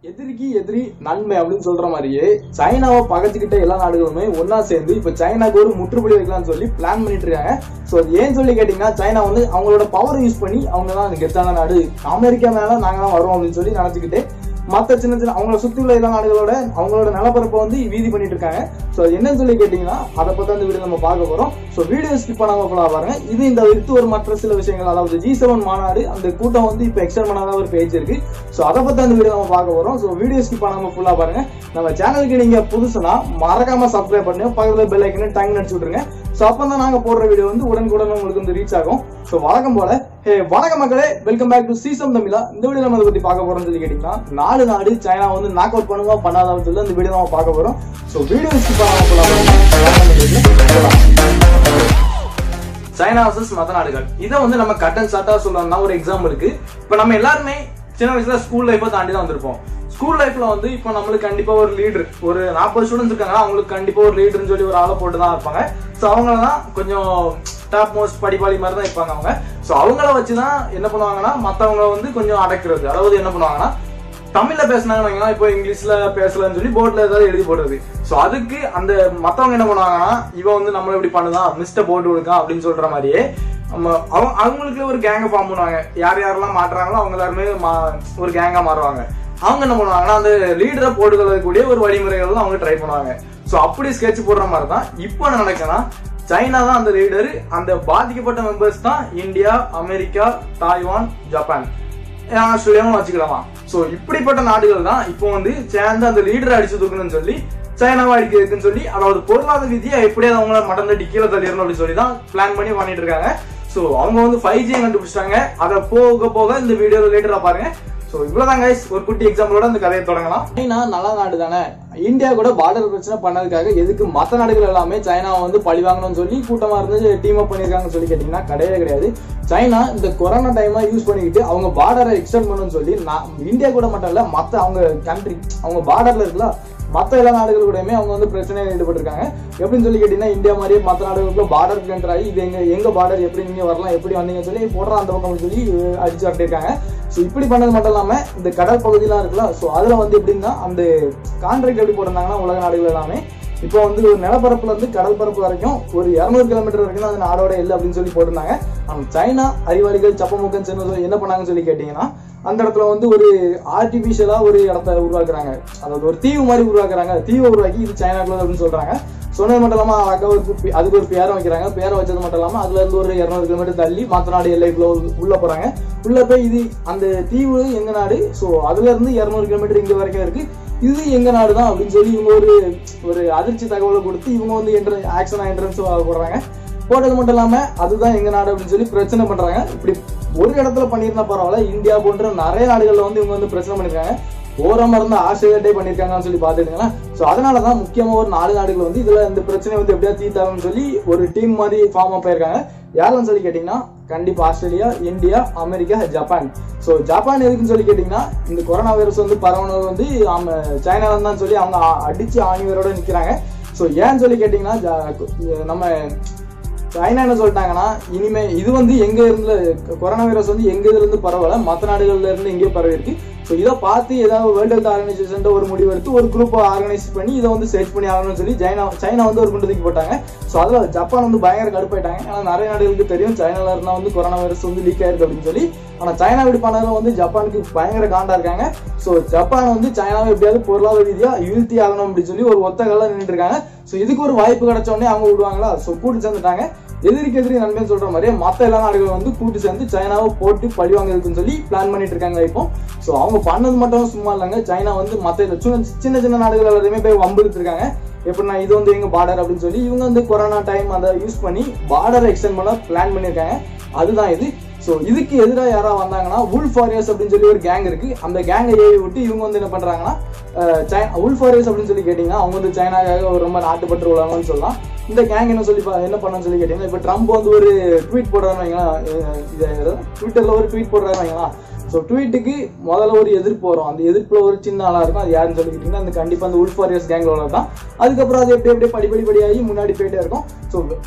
எதிரிக்கு எதிரி நன்மை அப்படின்னு சொல்ற மாதிரியே சைனாவை பகைச்சுக்கிட்ட எல்லா நாடுகளுமே ஒன்னா சேர்ந்து இப்ப சைனாக்கு ஒரு முற்றுப்புள்ளி வைக்கலாம்னு சொல்லி பிளான் பண்ணிட்டு இருக்காங்க சோ அது ஏன் சொல்லி கேட்டீங்கன்னா சைனா வந்து அவங்களோட பவர் யூஸ் பண்ணி அவங்க தான் கெத்தான நாடு அமெரிக்கா மேல நாங்க தான் வருவோம் அப்படின்னு சொல்லி நினைச்சுக்கிட்டு மத்த சின்ன சின்ன அவங்கள சுத்தி உள்ள எல்லா நாடுகளோட அவங்களோட நிலப்பரப்பை வந்து வீதி பண்ணிட்டு இருக்காங்க சோ அது என்னன்னு சொல்லி கேட்டீங்கன்னா அதை பத்தி அந்த வீடியோ நம்ம பார்க்க போறோம் சோ வீடியோ ஸ்கிப் பண்ணாம ஃபுல்லா பாருங்க இது இந்த வித்து ஒரு மற்ற சில விஷயங்கள் அதாவது ஜி செவன் மாநாடு அந்த கூட்டம் வந்து இப்ப எக்ஸ்டெண்ட் பண்ணாத ஒரு பேஜ் இருக்கு சோ அதை பத்தி அந்த வீடியோ நம்ம பார்க்க போறோம் சோ வீடியோ ஸ்கிப் பண்ணாம ஃபுல்லா பாருங்க நம்ம சேனலுக்கு நீங்க புதுசுனா மறக்காம சப்ஸ்கிரைப் பண்ணுங்க பக்கத்துல பெல் ஐக்கனை டங் அடிச்சு விட்டுருங்க சோ அப்பதான் நாங்க போடுற வீடியோ வந்து உடனுக்குடன் உங்களுக்கு வந்து ரீச் ஆகும் சோ வழக்கம் போல ஹே வணக்கம் மக்களே வெல்கம் பேக் டு சீசம் தமிழா இந்த வீடியோ நம்ம இதை பத்தி பார்க்க போறோம்னு சொல்லி கேட்டீங்கன்னா நாலு நாடு சைனா வந்து நாக் அவுட் பண்ணுவா பண்ணாதான்னு சொல்லி இந்த வீடியோ நம்ம பார்க்க போறோம் சோ வீடியோ ஸ்கிப் பண்ணாம போலாம் சைனா வர்சஸ் மத்த நாடுகள் இதை வந்து நம்ம கட் அண்ட் ஷார்ட்டா சொல்லணும்னா ஒரு எக்ஸாம் இருக்கு இப்போ நம்ம எல்லாருமே சின்ன வயசுல ஸ்கூல் லைஃப்பை தாண்டி தான் வந்திருப்போம் ஸ்கூல் லைஃப்ல வந்து இப்போ நம்மளுக்கு கண்டிப்பா ஒரு லீடர் ஒரு நாற்பது ஸ்டூடெண்ட்ஸ் இருக்காங்கன்னா அவங்களுக்கு கண்டிப்பா ஒரு லீடர்னு சொல்லி ஒரு ஆளை போட்டு தான் இருப்பாங்க ஸோ அவங்கள தான் கொஞ்சம் டாப் மோஸ்ட் படிப்பாளி மாதிரி தான் இருப்பாங்க அவங்க ஸோ அவங்கள வச்சு தான் என்ன பண்ணுவாங்கன்னா மற்றவங்க வந்து கொஞ்சம் அடக்கிறது அதாவது என்ன பண்ணுவாங்கன்னா தமிழ்ல பேசினாங்கன்னு வைங்களேன், இப்போ இங்கிலீஷ்ல பேசலன்னு சொல்லி போர்ட்ல ஏதாவது எழுதி போடுறது சோ அதுக்கு அந்த மத்தவங்க என்ன பண்ணுவாங்கன்னா இவன் வந்து நம்மள இப்படி பண்ணுதான் மிஸ்டர் போட்டு கொடுக்கான் அப்படின்னு சொல்ற மாதிரியே நம்ம அவங்க அவங்களுக்கு ஒரு கேங்க ஃபார்ம் பண்ணுவாங்க யார் யாரெல்லாம் மாட்டுறாங்களோ அவங்க எல்லாருமே மா- ஒரு கேங்கா மாறுவாங்க அவங்க என்ன பண்ணுவாங்கன்னா அந்த லீடரை போட்டுக்கொள்ளக்கூடிய ஒரு வழிமுறைகள் அவங்க ட்ரை பண்ணுவாங்க சோ அப்படி ஸ்கெட்ச் போடுற மாதிரி தான் இப்போ என்ன நடக்குன்னா சைனா தான் அந்த லீடர் அந்த பாதிக்கப்பட்ட மெம்பர்ஸ் தான் இந்தியா அமெரிக்கா தாய்வான் ஜப்பான் ஆஸ்திரேலியாவும் வச்சுக்கலாம் சோ இப்படிப்பட்ட நாடுகள் தான் இப்போ வந்து சேர்ந்து அந்த லீடரை அடிச்சு தூக்கணும்னு சொல்லி சைனாவை அடிக்கிறதுக்குன்னு சொல்லி அதாவது பொருளாதார ரீதியா எப்படியாவது அவங்கள மட்டன் தட்டி கீழே தள்ளிடணும் அப்படின்னு சொல்லி தான் பிளான் பண்ணி பண்ணிட்டு இருக்காங்க சோ அவங்க வந்து ஃபைவ் ஜி கண்டுபிடிச்சிட்டாங்க அதை போக போக இந்த வீடியோ ரிலேட்டடா பாருங்க சோ இவ்வளவுதான் guys ஒரு குட்டி எக்ஸாம்பிளோட இந்த கதையை தொடங்கலாம் சைனா நல்ல நாடு தானே இந்தியா கூட பார்டர் பிரச்சனை பண்ணதுக்காக எதுக்கு மத்த நாடுகள் எல்லாமே சைனாவை வந்து பழி வாங்கணும்னு சொல்லி கூட்டமா இருந்து டீம் அப் பண்ணிருக்காங்கன்னு சொல்லி கேட்டீங்கன்னா கிடையவே கிடையாது சைனா இந்த கொரோனா டைமா யூஸ் பண்ணிக்கிட்டு அவங்க பார்டரை எக்ஸ்டெண்ட் பண்ணணும்னு சொல்லி நான் இந்தியா கூட மட்டும் இல்ல மத்த அவங்க கண்ட்ரி அவங்க பார்டர்ல இருக்குல்ல மத்த எல்லா நாடுகள் கூடயுமே அவங்க வந்து பிரச்சனையில் ஈடுபட்டிருக்காங்க எப்படின்னு சொல்லி கேட்டீங்கன்னா இந்தியா மாதிரியே மற்ற நாடுகளுக்குள்ள பார்டர் கண்டர் ஆகி இது எங்க எங்க பார்டர் எப்படி நீங்க வரலாம் எப்படி வந்தீங்கன்னு சொல்லி போடுற அந்த பக்கம் சொல்லி அஹ், அடிச்சு வரட்டிருக்காங்க ஸோ இப்படி பண்ணது மட்டும் இல்லாம இந்த கடல் பகுதியெல்லாம் இருக்குல்ல ஸோ அதுல வந்து எப்படின்னா அந்த கான்ட்ராக்ட் எப்படி போட்டிருந்தாங்கன்னா உலக நாடுகள் எல்லாமே இப்போ வந்து ஒரு நிலப்பரப்புல இருந்து கடல் பரப்பு வரைக்கும் ஒரு இரநூறு கிலோமீட்டர் வரைக்கும் தான் அது நாடோட இல்லை அப்படின்னு சொல்லி போட்டிருந்தாங்க ஆனா சைனா அறிவாளிகள் சப்பமுக்கன் சேர்ந்து சொல்லி என்ன பண்ணாங்கன்னு சொல்லி கேட்டீங்கன்னா அந்த இடத்துல வந்து ஒரு ஆர்டிபிஷியலா ஒரு இடத்த உருவாக்குறாங்க அதாவது ஒரு தீவு மாதிரி உருவாக்குறாங்க தீவை உருவாக்கி இது சைனாக்குள்ள அப்படின்னு சொல்றாங்க சொன்னது மட்டும் இல்லாம அழகா ஒரு பி- அதுக்கு ஒரு பேரை வைக்கிறாங்க பேரை வச்சது மட்டும் இல்லாம அதுல இருந்து ஒரு இருநூறு கிலோமீட்டர் தள்ளி மற்ற நாடு எல்லைக்குள்ள உள்ள- உள்ள போறாங்க உள்ள போய் இது அந்த தீவு எங்க நாடு சோ அதுல இருந்து இருநூறு கிலோமீட்டர் இங்க வரைக்கும் இருக்கு இது எங்க நாடு தான் அப்படின்னு சொல்லி இவங்க ஒரு ஒரு அதிர்ச்சி தகவலை கொடுத்து இவங்க வந்து என்ட்ர ஆக்ஷன் என்ட்ரன்ஸ் போடுறாங்க போட்டது மட்டும் இல்லாம அதுதான் எங்க நாடு அப்படின்னு சொல்லி பிரச்சனை பண்றாங்க இப்படி ஒரு இடத்துல பண்ணியிருந்தா பரவாயில்ல இந்தியா போன்ற நிறைய நாடுகள்ல வந்து இவங்க வந்து பிரச்சனை பண்ணிருக்காங்க ஓரமா இருந்து ஆஸ்திரேலியாட்டே பண்ணிருக்காங்கன்னு சொல்லி பாத்துக்கிட்டீங்களா சோ அதனாலதான் முக்கியமா ஒரு நாலு நாடுகள் வந்து இதுல இந்த பிரச்சனை வந்து எப்படியா தீர்த்தாங்கன்னு சொல்லி ஒரு டீம் மாதிரி ஃபார்ம் அப் ஆயிருக்காங்க யாருன்னு சொல்லி கேட்டீங்கன்னா கண்டிப்பா Australia India America Japan so Japan எதுக்குன்னு சொல்லி கேட்டீங்கன்னா இந்த கொரோனா வைரஸ் வந்து பரவுனது வந்து அவங்க சைனால தான் சொல்லி அவங்க அ- அடிச்சு ஆணிவரோட நிக்கிறாங்க சோ ஏன்னு சொல்லி கேட்டீங்கன்னா ஜ- நம்ம சைனா என்ன சொல்லிட்டாங்கன்னா இனிமே இது வந்து எங்க இருந்து கொரோனா வைரஸ் வந்து எங்க இதுல இருந்து பரவல மத்த நாடுகள்ல இருந்து எங்கேயோ பரவி இருக்கு ஸோ இதை பார்த்து ஏதாவது வேர்ல்டு ஹெல்த் ஆர்கனைசேஷன் ஒரு முடிவு எடுத்து ஒரு குரூப் ஆர்கனைஸ் பண்ணி இதை வந்து சர்ச் பண்ணி ஆகணும்னு சொல்லி சைனா சைனா வந்து ஒரு குண்டு தூக்கி போட்டாங்க ஸோ அதில் ஜப்பான் வந்து பயங்கர கடுப்பாயிட்டாங்க ஏன்னா நிறைய நாடுகளுக்கு தெரியும் சைனால இருந்தா வந்து கொரோனா வைரஸ் வந்து லீக் ஆயிருக்கு அப்படின்னு சொல்லி ஆனா சைனா இப்படி பண்ணதுல வந்து ஜப்பானுக்கு பயங்கர காண்டா இருக்காங்க ஸோ ஜப்பான் வந்து சைனாவை எப்படியாவது பொருளாதார ரீதியா வீழ்த்தி ஆகணும் அப்படின்னு சொல்லி ஒரு ஒத்த கல்ல நின்றுட்டு இருக்காங்க ஸோ இதுக்கு ஒரு வாய்ப்பு கிடைச்ச உடனே அவங்க விடுவாங்களா ஸோ கூட்டு சேர்ந்துட்டாங்க எதிரிக்கு எதிரி நண்பன் சொல்ற மாதிரியே மத்த எல்லா நாடுகளும் வந்து கூட்டு சேர்ந்து சைனாவை போட்டு பழி வாங்குறதுக்குன்னு சொல்லி பிளான் பண்ணிட்டு இருக்காங்க இப்போ ஸோ அவங்க பண்ணது மட்டும் சும்மா இல்லைங்க சைனா வந்து மத்த இந்த சின்ன சின்ன சின்ன நாடுகள் எல்லாத்தையுமே போய் வம்புழுத்து இருக்காங்க எப்படின்னா இது வந்து எங்க பார்டர் அப்படின்னு சொல்லி இவங்க வந்து கொரோனா டைம் அதை யூஸ் பண்ணி பார்டரை எக்ஸ்டெண்ட் பண்ண பிளான் பண்ணியிருக்காங்க அதுதான் இது ஸோ இதுக்கு எதிராக யாராவது வந்தாங்கன்னா உல் ஃபாரியர்ஸ் அப்படின்னு சொல்லி ஒரு கேங் இருக்கு அந்த கேங்கை ஏவி விட்டு இவங்க வந்து என்ன பண்றாங்கன்னா உல் ஃபாரியர்ஸ் அப்படின்னு சொல்லி கேட்டீங்கன்னா அவங்க வந்து சைனாக்காக ஒரு ரொம்ப நாட்டுப்பற்று உள்ளவங்கன்னு சொல்லலாம் இந்த கேங் என்ன சொல்லி பா- என்ன பண்ணணும்னு சொல்லி கேட்டீங்கன்னா இப்போ ட்ரம்ப் வந்து ஒரு ட்வீட் போடுறாருன்னு வைங்களா இது ட்விட்டர்ல ஒரு ட்வீட் போடுறாரு வைங்களா ஸோ ட்வீட்டுக்கு முதல்ல ஒரு எதிர்ப்பு வரும் அந்த எதிர்ப்புல ஒரு சின்ன ஆளா இருக்கும் அது யாருன்னு சொல்லி கேட்டீங்கன்னா அந்த கண்டிப்பா அந்த உல் ஃபாரியர்ஸ் கேங்ல தான் அதுக்கப்புறம் அது எப்படி எப்படி படிப்படி படியாகி முன்னாடி போயிட்டே இருக்கும் ஸோ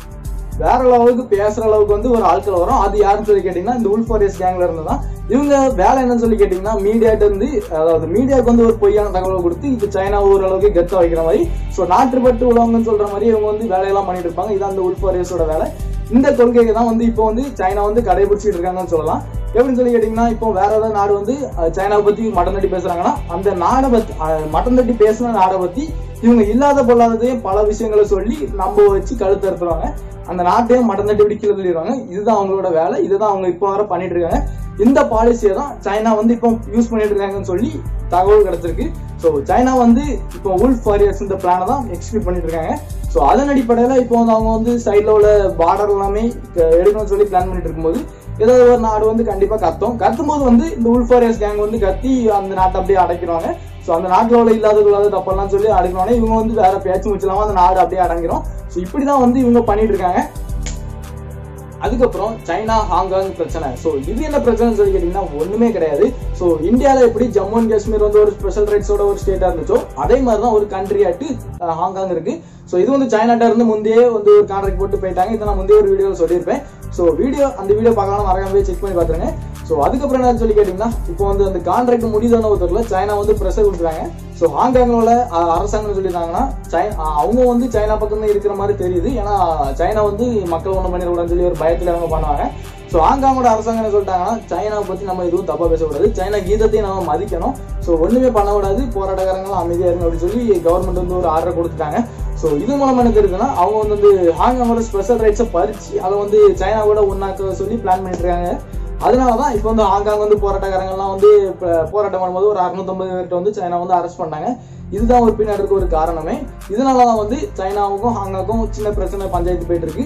வேற அளவுக்கு பேசுற அளவுக்கு வந்து ஒரு ஆட்கள் வரும் அது யாருன்னு சொல்லி கேட்டீங்கன்னா இந்த உல்ஃபோரியஸ் கேங்ல இருந்து தான் இவங்க வேலை என்னன்னு சொல்லி கேட்டீங்கன்னா மீடியாட்ட இருந்து அதாவது மீடியாவுக்கு வந்து ஒரு பொய்யான தகவலை கொடுத்து இப்போ சைனா ஓரளவுக்கு கெத்த வைக்கிற மாதிரி ஸோ நாட்டுப்பட்டு உலகம்னு சொல்ற மாதிரி இவங்க வந்து வேலையெல்லாம் பண்ணிட்டு இருப்பாங்க இதான் அந்த உல்ஃபோரியஸோட வேலை இந்த கொள்கையை தான் வந்து இப்போ வந்து சைனா வந்து கடைபிடிச்சிட்டு இருக்காங்கன்னு சொல்லலாம் எப்படின்னு சொல்லி கேட்டீங்கன்னா இப்போ வேற ஏதாவது நாடு வந்து அஹ், சைனாவை பத்தி மட்டம் தட்டி பேசுறாங்கன்னா அந்த நாடை பத்தி அஹ், மட்டம் தட்டி பேசின நாடை பத்தி இவங்க இல்லாத பொல்லாததையும் பல விஷயங்களை சொல்லி நம்ப வச்சு கழுத்து அறுத்துருவாங்க அந்த நாட்டையும் மட்டம் தட்டி விட்டு கீழே தள்ளிடுவாங்க இதுதான் அவங்களோட வேலை இதுதான் அவங்க இப்போ வர பண்ணிட்டு இருக்காங்க இந்த பாலிசியை தான் சைனா வந்து இப்போ யூஸ் பண்ணிட்டு இருக்காங்கன்னு சொல்லி தகவல் கிடைச்சிருக்கு ஸோ சைனா வந்து இப்போ உல்ஃப் வாரியர்ஸ் இந்த பிளானை தான் எக்ஸிக்யூட் பண்ணிட்டு இருக்காங்க ஸோ அதன் அடிப்படையில் இப்போ வந்து அவங்க வந்து சைடில் உள்ள பார்டர் எல்லாமே க- எடுக்கணும்னு சொல்லி பிளான் பண்ணிட்டு இருக்கும்போது ஏதாவது ஒரு நாடு வந்து கண்டிப்பா கத்தும் கத்தும் போது வந்து இந்த உல்ஃபாரியஸ் கேங் வந்து கத்தி அந்த நாட்டை அப்படியே அடைக்கிறாங்க ஸோ அந்த நாட்டில் உள்ள இல்லாத இல்லாத தப்பெல்லாம் சொல்லி அடைக்கிறோன்னே இவங்க வந்து வேற பேச்சு முச்சலாம அந்த நாடு அப்படியே அடங்கிரும் ஸோ இப்படிதான் வந்து இவங்க பண்ணிட்டு இருக்காங்க அதுக்கப்புறம் சைனா ஹாங்காங் பிரச்சனை ஸோ இது என்ன பிரச்சனைன்னு சொல்லி கேட்டீங்கன்னா ஒண்ணுமே கிடையாது ஸோ இந்தியாவில் எப்படி ஜம்மு அண்ட் காஷ்மீர் வந்து ஒரு ஸ்பெஷல் ரைட்ஸோட ஒரு ஸ்டேட்டா இருந்துச்சோ அதே மாதிரி தான் ஒரு கண்ட்ரி ஆட்டு ஹாங்காங் இருக்கு ஸோ இது வந்து சைனாட்ட இருந்து முந்தையே வந்து ஒரு கான்ட்ராக்ட் போட்டு போயிட்டாங்க இதை நான் முந்தைய ஒரு வீடியோவில் சொல்லியிருப்பேன் ஸோ வீடியோ அந்த வீடியோ பார்க்கலாம் மறக்காம போய் செக் பண்ணி பார்த்துருங்க ஸோ அதுக்கப்புறம் என்ன சொல்லி கேட்டிங்கன்னா இப்போ வந்து அந்த கான்ட்ராக்ட் முடிதான ஒருத்தரில் சைனா வந்து ப்ரெஷர் கொடுக்குறாங்க ஸோ ஹாங்காங்கோட அரசாங்கம் சொல்லியிருந்தாங்கன்னா சைனா அவங்க வந்து சைனா பக்கம் தான் இருக்கிற மாதிரி தெரியுது ஏன்னா சைனா வந்து மக்கள் ஒன்றும் பண்ணிடக்கூடாதுன்னு சொல்லி ஒரு பயத்தில் அவங்க பண்ணுவாங்க ஸோ ஹாங்காங்கோட அரசாங்கம் என்ன சொல்லிட்டாங்கன்னா சைனாவை பற்றி நம்ம எதுவும் தப்பாக பேசக்கூடாது சைனா கீதத்தையும் நம்ம மதிக்கணும் ஸோ ஒன்றுமே பண்ணக்கூடாது போராட்டக்காரங்களும் அமைதியாக இருங்க அப்படின்னு சொல்லி கவர்மெண்ட் வந்து ஒரு ஆர்டர் கொடுத்துட்டாங்க ஸோ இது மூலமா என்ன தெரியுதுன்னா அவங்க வந்து வந்து ஹாங்காங்கோட ஸ்பெஷல் ரைட்ஸை பறிச்சு அதை வந்து சைனா கூட ஒன்னாக்க சொல்லி பிளான் பண்ணிட்டு இருக்காங்க அதனால தான் இப்போ வந்து ஹாங்காங் வந்து போராட்டக்காரங்கள்லாம் வந்து இப்ப போராட்டம் பண்ணும்போது ஒரு அறுநூத்தம்பது பேர்கிட்ட வந்து சைனா வந்து அரெஸ்ட் பண்ணாங்க இதுதான் ஒரு பின்னாடி இருக்க ஒரு காரணமே இதனால தான் வந்து சைனாவுக்கும் ஹாங்காங்கும் சின்ன பிரச்சனை பஞ்சாயத்து போயிட்டு இருக்கு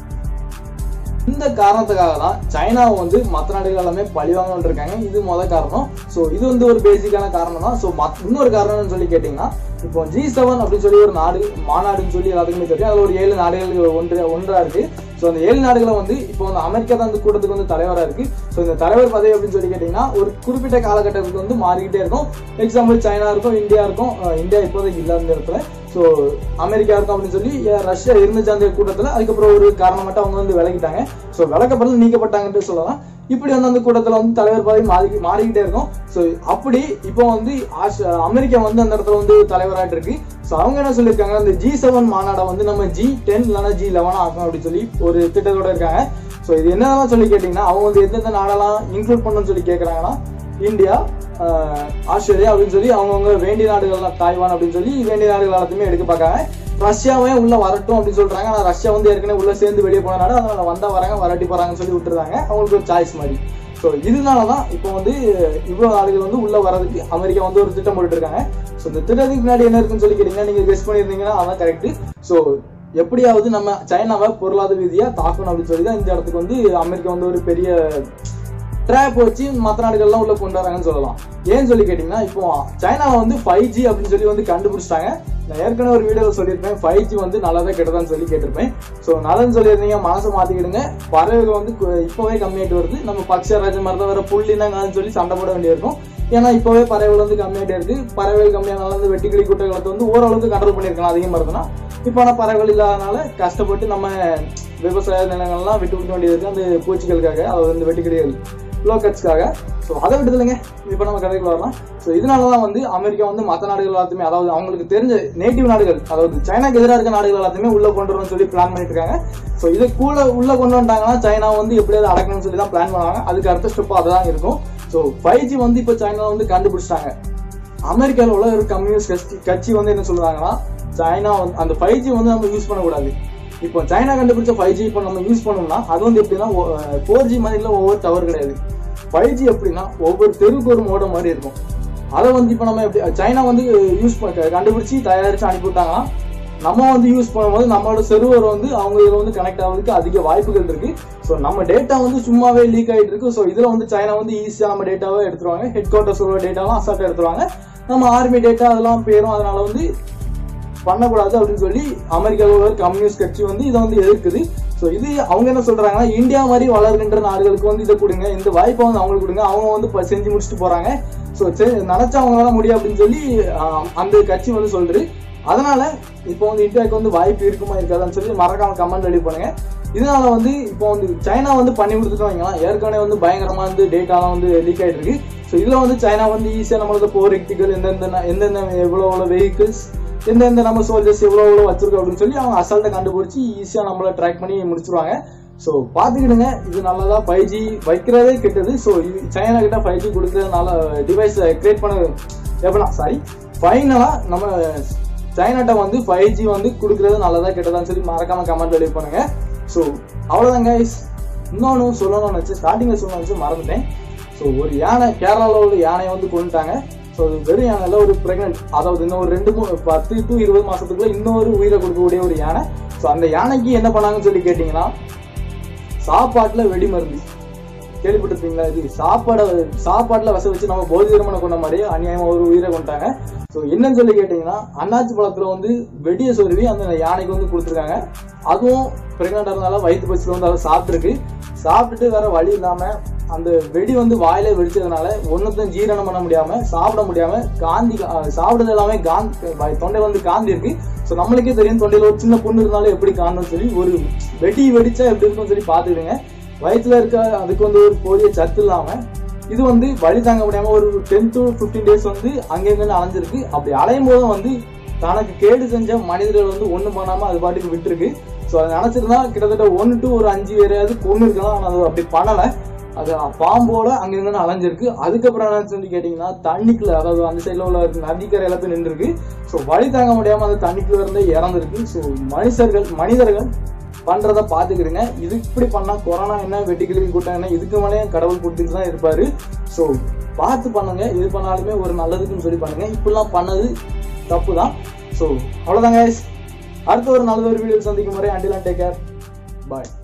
இந்த காரணத்துக்காக தான் சைனாவை வந்து மற்ற நாடுகள் எல்லாமே பழிவாங்கன்னு இருக்காங்க இது முத காரணம் ஸோ இது வந்து ஒரு பேசிக்கான காரணம் தான் ஸோ இன்னொரு காரணம்னு சொல்லி கேட்டிங்கன்னா இப்போ ஜி செவன் அப்படின்னு சொல்லி ஒரு நாடு மாநாடுன்னு சொல்லி எல்லாத்துக்குமே தெரியும் அதில் ஒரு ஏழு நாடுகள் ஒன்று ஒன்றா இருக்கு ஸோ அந்த ஏழு நாடுகளை வந்து இப்போ வந்து அமெரிக்கா தான் இந்த கூட்டத்துக்கு வந்து தலைவராக இருக்கு ஸோ இந்த தலைவர் பதவி அப்படின்னு சொல்லி கேட்டிங்கன்னா ஒரு குறிப்பிட்ட காலகட்டத்துக்கு வந்து மாறிக்கிட்டே இருக்கும் எக்ஸாம்பிள் சைனா இருக்கும் இந்தியா இருக்கும் அஹ் இந்தியா இப்போதைக்கு இல்லை அந்த இடத்துல ஸோ அமெரிக்கா இருக்கும் அப்படின்னு சொல்லி அஹ் ரஷ்யா இருந்துச்சு அந்த கூட்டத்தில் அதுக்கப்புறம் ஒரு காரணமாட்ட அவங்க வந்து விலகிட்டாங்க ஸோ விலக்கப்படல நீக்கப்பட்டாங்கன்னு சொல்லலாம் இப்படி வந்து அந்த கூட்டத்தில் வந்து தலைவர் பதவி மாறி மாறிக்கிட்டே இருக்கும் ஸோ அப்படி இப்போ வந்து ஆஷ்- அமெரிக்கா வந்து அந்த இடத்துல வந்து தலைவராയിട്ട് இருக்கு ஸோ அவங்க என்ன சொல்லியிருக்காங்க அந்த ஜி செவன் மாநாடை வந்து நம்ம ஜி டென் இல்லைன்னா ஜி லெவன் ஆக்கணும் அப்படின்னு சொல்லி ஒரு திட்டத்தோட இருக்காங்க ஸோ இது என்னெல்லாம் சொல்லி கேட்டிங்கன்னா அவங்க வந்து எந்தெந்த நாடெல்லாம் இன்க்ளூட் பண்ணணும்னு சொல்லி கேட்குறாங்கன்னா இந்தியா ஆஹ், ஆஸ்திரேலியா அப்படின்னு சொல்லி அவங்கவுங்க வேண்டிய நாடுகள் தாய்வான் அப்படின்னு சொல்லி வேண்டிய நாடுகள் எல்லாத்தையுமே எடுக்க பார்க்காங்க ரஷ்யாவே உள்ள வரட்டும் அப்படின்னு சொல்றாங்க ஆனா ரஷ்யா வந்து ஏற்கனவே உள்ள சேர்ந்து வெளியே போன நாடு அதனால வந்தா வராங்க வராட்டி போறாங்கன்னு சொல்லி விட்டுறாங்க அவங்களுக்கு ஒரு சாய்ஸ் மாதிரி ஸோ இதனால தான் இப்போ வந்து இவ்வளோ நாடுகள் வந்து உள்ள வரதுக்கு அமெரிக்கா வந்து ஒரு திட்டம் போட்டுட்டு இருக்காங்க ஸோ இந்த திட்டத்துக்கு முன்னாடி என்ன இருக்குன்னு சொல்லி கேட்டீங்கன்னா நீங்க கெஸ் பண்ணியிருந்தீங்கன்னா அதான் கரெக்ட் ஸோ எப்படியாவது நம்ம சைனாவை பொருளாதார ரீதியா தாக்கணும் அப்படின்னு சொல்லி தான் இந்த இடத்துக்கு வந்து அமெரிக்கா வந்து ஒரு பெரிய ட்ராப் வச்சு மற்ற நாடுகள்லாம் உள்ள கொண்டு வராங்கன்னு சொல்லலாம் ஏன்னு சொல்லி கேட்டிங்கன்னா இப்போ சைனாவை வந்து ஃபைவ் ஜி அப்படின்னு சொல்லி வந்து கண்டுபிடிச்சிட்டாங்க நான் ஏற்கனவே ஒரு வீடியோவில் சொல்லியிருப்பேன் ஃபைவ் ஜி வந்து நல்லதா கெட்டதான்னு சொல்லி கேட்டிருப்பேன் ஸோ நல்லதுன்னு சொல்லியிருந்தீங்க மனசை மாற்றிக்கிடுங்க பறவைகள் வந்து கு- இப்போவே கம்மியாயிட்டு வருது நம்ம பக்ஷராஜ மாதிரி தான் வேற புள்ளினாங்கன்னு சொல்லி சண்டை போட வேண்டியிருக்கும் ஏன்னா இப்போவே பறவைகள் வந்து கம்மியாயிட்டே இருக்கு பறவைகள் கம்மியானால வந்து வெட்டுக்கிளி குட்டைகளை வந்து ஓரளவுக்கு கண்ட்ரோல் பண்ணியிருக்கலாம் அதிகமாக இருந்ததுன்னா இப்போ ஆனால் பறவைகள் இல்லாதனால கஷ்டப்பட்டு நம்ம விவசாய நிலங்கள்லாம் விட்டு கொடுக்க வேண்டியது இருக்கு அந்த பூச்சிகளுக்காக அதாவது இந்த வெட்டுக்கிளிகள் லோக்கட்ஸ்க்காக ஸோ அதை விடுதலைங்க இப்போ நம்ம கதைக்கு வரலாம் ஸோ இதனால தான் வந்து அமெரிக்கா வந்து மற்ற நாடுகள் எல்லாத்தையுமே அதாவது அவங்களுக்கு தெரிஞ்ச நேட்டிவ் நாடுகள் அதாவது சைனாக்கு எதிராக இருக்க நாடுகள் எல்லாத்தையுமே உள்ள கொண்டு வரணும்னு சொல்லி பிளான் பண்ணிட்டு இருக்காங்க ஸோ இது கூட உள்ள கொண்டு வந்துட்டாங்கன்னா சைனா வந்து எப்படியாவது அடக்கணும்னு சொல்லி தான் பிளான் பண்ணுவாங்க அதுக்கு அடுத்த ஸ்டெப் அதுதான் இருக்கும் ஸோ ஃபைவ் ஜி வந்து இப்போ சைனா வந்து கண்டுபிடிச்சிட்டாங்க அமெரிக்காவில் உள்ள ஒரு கம்யூனிஸ்ட் கட்சி கட்சி வந்து என்ன சொல்றாங்கன்னா சைனா வந்து அந்த ஃபைவ் ஜி வந்து நம்ம யூஸ் பண்ணக்கூடாது இப்போ சைனா கண்டுபிடிச்ச ஃபைவ் ஜி இப்போ நம்ம யூஸ் பண்ணோம்னா அது வந்து எப்படின்னா ஃபோர் ஜி மாதிரில ஒவ்வொரு டவர் கிடையாது ஃபைவ் ஜி எப்படின்னா ஒவ்வொரு தெருவுக்கு ஒரு மோடம் மாதிரி இருக்கும் அதை வந்து இப்போ நம்ம எப்படி சைனா வந்து யூஸ் கண்டுபிடிச்சி தயாரிச்சு அனுப்பிவிட்டாங்கன்னா நம்ம வந்து யூஸ் பண்ணும்போது நம்மளோட செர்வர் வந்து அவங்க இதில் வந்து கனெக்ட் ஆகிறதுக்கு அதிக வாய்ப்புகள் இருக்கு ஸோ நம்ம டேட்டா வந்து சும்மாவே லீக் ஆகிட்டு இருக்கு ஸோ இதில் வந்து சைனா வந்து ஈஸியாக நம்ம டேட்டாவை எடுத்துருவாங்க ஹெட் குவார்ட்டர்ஸ் உள்ள டேட்டாலாம் அசால்ட்டாக எடுத்துருவாங்க நம்ம ஆர்மி டேட்டா அதெல்லாம் போயிடும் அதனால வந்து பண்ணக்கூடாது அப்படின்னு சொல்லி அமெரிக்காவில் உள்ள கம்யூனிஸ்ட் கட்சி வந்து இதை வந்து எதிர்க்குது ஸோ இது அவங்க என்ன சொல்றாங்கன்னா இந்தியா மாதிரி வளர்கின்ற நாடுகளுக்கு வந்து இதை கொடுங்க இந்த வாய்ப்பை வந்து அவங்களுக்கு கொடுங்க அவங்க வந்து இப்ப செஞ்சு முடிச்சுட்டு போறாங்க ஸோ நினைச்சா அவங்களால முடியும் அப்படின்னு சொல்லி ஆஹ், அந்த கட்சி வந்து சொல்றது அதனால இப்போ வந்து இந்தியாவுக்கு வந்து வாய்ப்பு இருக்குமா இருக்காதான்னு சொல்லி மறக்காம கமெண்ட் ரெடி பண்ணுங்க இதனால வந்து இப்போ வந்து சைனா வந்து பண்ணி கொடுத்துட்டு வைங்களா ஏற்கனவே வந்து பயங்கரமா வந்து டேட்டாலாம் வந்து லீக் ஆயிட்டு இருக்கு ஸோ இதுல வந்து சைனா வந்து ஈஸியா நம்மளுக்கு போர் எக்டிக்கல் எந்தெந்த ந- எந்தெந்த எவ்வளோ எவ்வளோ வெஹிக்கிள்ஸ் எந்தெந்த நம்ம சோல்ஜர்ஸ் எவ்வளோ எவ்வளோ வச்சிருக்கோம் அப்படின்னு சொல்லி அவங்க அசால்ட்டை கண்டுபிடிச்சி ஈஸியா நம்மள ட்ராக் பண்ணி முடிச்சிருவாங்க ஸோ பார்த்துக்கிடுங்க இது நல்லதா ஃபைவ் ஜி வைக்கிறதே கெட்டது ஸோ இது சைனா கிட்ட ஃபைவ் ஜி கொடுக்கறதுனால டிவைஸ் கிரியேட் பண்ண எப்படின்னா சாரி ஃபைனலா நம்ம சைனாட்ட வந்து ஃபைவ் ஜி வந்து கொடுக்கறது நல்லதா கெட்டதான்னு சொல்லி மறக்காம கமெண்ட் வெளியே பண்ணுங்க ஸோ அவ்வளோதான் கைஸ் இன்னொன்று சொல்லணும்னு வச்சு ஸ்டார்டிங்கில் சொல்லணும்னு வச்சு மறந்துட்டேன் ஸோ ஒரு யானை கேரளாவில் உள்ள யானையை வந்து கொண்டுட்டாங்க ஸோ அது வெறும் யானையில் ஒரு பிரெக்னென்ட் அதாவது இன்னும் ஒரு ரெண்டு மூணு பத்து டு இருபது மாசத்துக்குள்ள இன்னொரு உயிரை கொடுக்கக்கூடிய ஒரு யானை ஸோ அந்த யானைக்கு என்ன பண்ணாங்கன்னு சொல்லி கேட்டிங்கன்னா சாப்பாட்டில் வெடி மருந்து கேள்விப்பட்டிருப்பீங்களா இது சாப்பாடை சாப்பாட்டுல விச வச்சு நம்ம போதிரமனை கொண்ட மாதிரியே அநியாயமா ஒரு உயிரை கொண்டாங்க ஸோ என்னன்னு சொல்லி கேட்டீங்கன்னா அண்ணாச்சி பழத்துல வந்து வெடியை சொருவி அந்த யானைக்கு வந்து கொடுத்துருக்காங்க அதுவும் பிரெக்னெண்டா இருந்தாலும் வயிற்று பச்சில வந்து அதை சாப்பிட்டுருக்கு சாப்பிட்டுட்டு வேற வழி இல்லாம அந்த வெடி வந்து வாயில வெடிச்சதுனால ஒன்னுத்தையும் ஜீரணம் பண்ண முடியாம சாப்பிட முடியாம காந்தி அஹ், சாப்பிடுறது எல்லாமே காந்தி வாய்- தொண்டையில வந்து காந்தி இருக்கு ஸோ நம்மளுக்கே தெரியும் தொண்டையில ஒரு சின்ன புண்ணு இருந்தாலும் எப்படி காணும்னு சொல்லி ஒரு வெடி வெடிச்சா எப்படி இருக்கும்னு சொல்லி பாத்துக்கிடுங்க வயிற்றுல இருக்க அதுக்கு வந்து ஒரு போதிய சத்து இல்லாம இது வந்து வழி தாங்க முடியாம ஒரு டென் டு பிப்டீன் டேஸ் வந்து அங்கங்க அலைஞ்சிருக்கு அப்படி அலையும் போதும் வந்து தனக்கு கேடு செஞ்ச மனிதர்கள் வந்து ஒண்ணும் பண்ணாம அது பாட்டுக்கு விட்டுருக்கு ஸோ அதை நினைச்சிருந்தா கிட்டத்தட்ட ஒன்று டு ஒரு அஞ்சு பேரையாவது கொண்டு இருக்கலாம் ஆனா அது அப்படி பண்ணல அது பாம்போட அங்கங்க அலைஞ்சிருக்கு அதுக்கப்புறம் என்ன சொல்லி கேட்டீங்கன்னா தண்ணிக்குள்ள அதாவது அந்த சைடுல உள்ள நதிக்கரையில போய் நின்றுருக்கு ஸோ வழி தாங்க முடியாம அந்த தண்ணிக்குள்ள இருந்தே இறந்துருக்கு ஸோ மனுஷர்கள் மனிதர்கள் பண்றத பாத்துக்கிடுங்க இது இப்படி பண்ணா கொரோனா என்ன வெட்டிக்கிழி கூட்டம் என்ன இதுக்கு மேலேயும் கடவுள் கொடுத்துட்டு தான் இருப்பாரு ஸோ பார்த்து பண்ணுங்க இது பண்ணாலுமே ஒரு நல்லதுக்குன்னு சொல்லி பண்ணுங்க இப்படிலாம் பண்ணது தப்பு தான் ஸோ அவ்வளோதாங்க அடுத்த ஒரு நல்ல ஒரு வீடியோ சந்திக்கும் முறை அண்டிலாம் டேக் கேர் பாய்